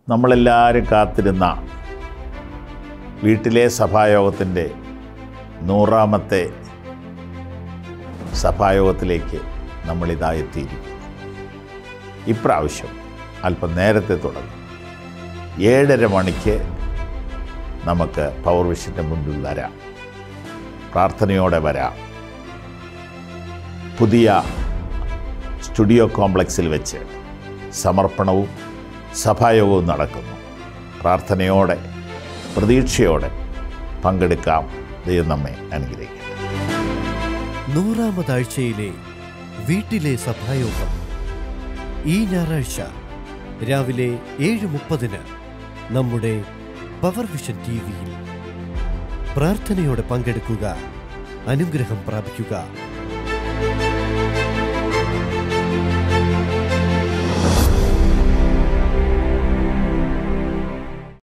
നമ്മളെല്ലാവരും കാത്തിരുന്ന വീട്ടിലെ സഭായോഗത്തിൻ്റെ നൂറാമത്തെ സഭായോഗത്തിലേക്ക് നമ്മളിതാ എത്തിയിരിക്കുന്നു ഇപ്രാവശ്യം അല്പം നേരത്തെ തുടങ്ങി ഏഴര മണിക്ക് നമുക്ക് പവർ വിഷൻ്റെ മുൻപിൽ വരാം പ്രാർത്ഥനയോടെ വരാം പുതിയ സ്റ്റുഡിയോ കോംപ്ലക്സിൽ വെച്ച് സമർപ്പണവും സഭായോഗവും നടക്കുന്നു പ്രാർത്ഥനയോടെ പ്രതീക്ഷയോടെ പങ്കെടുക്കാം ദൈവം നമ്മെ അനുഗ്രഹിക്കട്ടെ നൂറാമതാഴ്ചയിലെ വീട്ടിലെ സഭായോഗം ഈ ഞായറാഴ്ച രാവിലെ ഏഴ് മുപ്പതിന് നമ്മുടെ പവർ വിഷൻ ടി വിയിൽ പ്രാർത്ഥനയോടെ പങ്കെടുക്കുക അനുഗ്രഹം പ്രാപിക്കുക